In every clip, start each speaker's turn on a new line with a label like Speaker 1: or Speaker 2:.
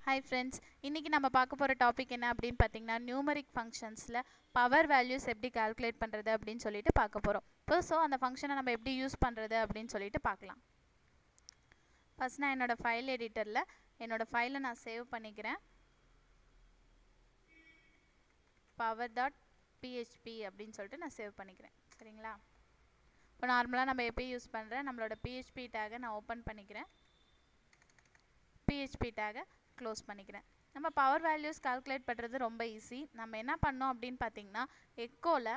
Speaker 1: hi friends இன்றைக்கி நம்ம பார்க்க போகிற டாபிக் என்ன அப்படின்னு பார்த்தீங்கன்னா நியூமரிக் ஃபங்க்ஷன்ஸில் பவர் வேல்யூஸ் எப்படி கால்குலேட் பண்ணுறது அப்படின்னு சொல்லிட்டு பார்க்க போகிறோம் இப்போ ஸோ அந்த ஃபங்க்ஷனை நம்ம எப்படி யூஸ் பண்ணுறது அப்படின்னு சொல்லிட்டு பார்க்கலாம் ஃபஸ்ட் நான் என்னோடய ஃபைல் எடிட்டரில் என்னோடய ஃபைலை நான் சேவ் பண்ணிக்கிறேன் பவர் டாட் பிஹெச்பி அப்படின்னு சொல்லிட்டு நான் சேவ் பண்ணிக்கிறேன் சரிங்களா இப்போ நார்மலாக நம்ம எப்பயும் யூஸ் பண்ணுறேன் நம்மளோட பிஹெச்பி டேகை நான் ஓப்பன் பண்ணிக்கிறேன் பிஹெச்பி டேகை க்ளோஸ் பண்ணிக்கிறேன் நம்ம பவர் வேல்யூஸ் கால்குலேட் பண்ணுறது ரொம்ப ஈஸி நம்ம என்ன பண்ணோம் அப்படின்னு பார்த்தீங்கன்னா எக்கோவில்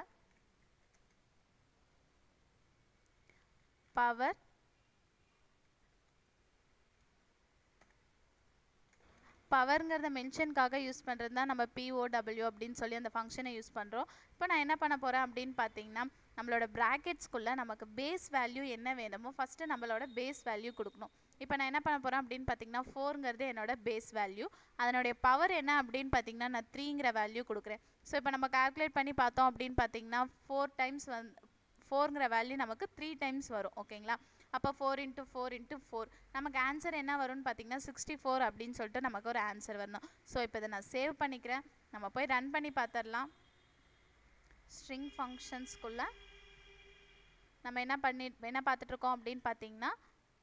Speaker 1: பவர் பவருங்கிறத மென்ஷனுக்காக யூஸ் பண்ணுறது தான் நம்ம பிஓடபிள்யூ அப்படின்னு சொல்லி அந்த ஃபங்க்ஷனை யூஸ் பண்ணுறோம் இப்போ நான் என்ன பண்ண போகிறேன் அப்படின்னு பார்த்தீங்கன்னா நம்மளோட ப்ராக்கெட்ஸ்குள்ளே நமக்கு பேஸ் வேல்யூ என்ன வேணுமோ ஃபஸ்ட்டு நம்மளோட பேஸ் வேல்யூ கொடுக்கணும் இப்போ நான் என்ன பண்ண போகிறேன் அப்படின்னு பார்த்தீங்கன்னா ஃபோருங்கிறது என்னோட பேஸ் வேல்யூ அதனுடைய பவர் என்ன அப்படின்னு பார்த்தீங்கன்னா நான் த்ரீங்கிற வேல்யூ கொடுக்குறேன் ஸோ இப்போ நம்ம கால்குலேட் பண்ணி பார்த்தோம் அப்படின்னு பார்த்தீங்கன்னா ஃபோர் டைம்ஸ் வந்து ஃபோருங்கிற வேல்யூ நமக்கு த்ரீ டைம்ஸ் வரும் ஓகேங்களா அப்போ four into four into four நமக்கு ஆன்சர் என்ன வரும்னு பார்த்தீங்கன்னா சிக்ஸ்டி ஃபோர் அப்படின்னு சொல்லிட்டு நமக்கு ஒரு ஆன்சர் வரணும் ஸோ இப்போ இதை நான் சேவ் பண்ணிக்கிறேன் நம்ம போய் ரன் பண்ணி பார்த்துடலாம் ஸ்ட்ரிங் ஃபங்க்ஷன்ஸ்குள்ளே நம்ம என்ன பண்ணி என்ன பார்த்துட்ருக்கோம் அப்படின்னு பார்த்தீங்கன்னா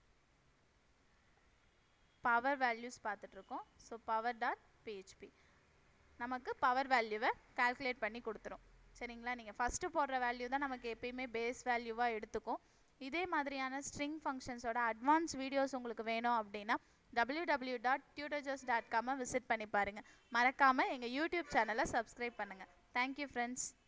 Speaker 1: பவர் வேல்யூஸ் பார்த்துட்ருக்கோம் ஸோ பவர் டாட் பிஹெச்பி நமக்கு பவர் வேல்யூவை கால்குலேட் பண்ணி கொடுத்துரும் சரிங்களா நீங்கள் ஃபஸ்ட்டு போடுற வேல்யூ தான் நமக்கு எப்பயுமே பேஸ் வேல்யூவாக எடுத்துக்கும் இதே மாதிரியான ஸ்ட்ரிங் ஃபங்க்ஷன்ஸோட அட்வான்ஸ் வீடியோஸ் உங்களுக்கு வேணும் அப்படின்னா W W dot tutorjoes dot காமை விசிட் பண்ணி பாருங்கள் மறக்காமல் எங்கள் யூடியூப் சேனலை சப்ஸ்கிரைப் பண்ணுங்கள் தேங்க்யூ ஃப்ரெண்ட்ஸ்